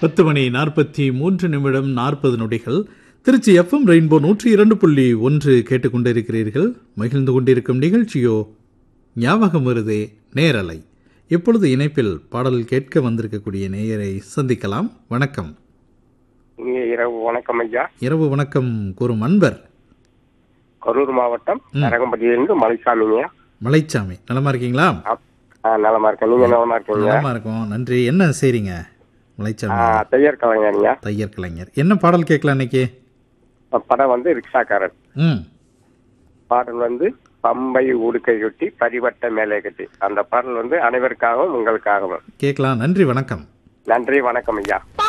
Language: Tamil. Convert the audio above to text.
பத்து மணி நாற்பத்தி மூன்று நிமிடம் நாற்பது நொடிகள் திருச்சி எஃப்எம் ரெயின்போ நூற்றி இரண்டு புள்ளி ஒன்று கேட்டுக்கொண்டிருக்கிறீர்கள் மகிழ்ந்து கொண்டிருக்கும் நிகழ்ச்சியோ ஞாபகம் வருதே நேரலை இப்பொழுது இணைப்பில் பாடல் கேட்க வந்திருக்கக்கூடிய நேயரை சந்திக்கலாம் வணக்கம் இங்கே இரவு வணக்கம் ஐயா இரவு வணக்கம் கூறும் அன்பர் கரூர் மாவட்டம் நரகம்பட்டியிலிருந்து மலைசாமிங்க மலைச்சாமி நலமா இருக்கீங்களா ஆ- ஆ, நலமா இருக்கேன் நீங்க நலமா இருக்கீங்க நலமா இருக்கோம் நன்றி என்ன செய்றீங்க மலைச்சாமி ஆ, தையர் கலைஞருங்க தையர் கலைஞர் என்ன பாடல் கேட்கலாம் இன்னைக்கு படம் வந்து ரிக்ஷாக்காரன் ம் பாடல் வந்து பம்பை உடுக்கை கட்டி பரிவட்ட மேலே கட்டி அந்த பாடல் வந்து அனைவருக்காகவும் உங்களுக்காகவும் கேட்கலாம் நன்றி வணக்கம் நன்றி வணக்கம் ஐயா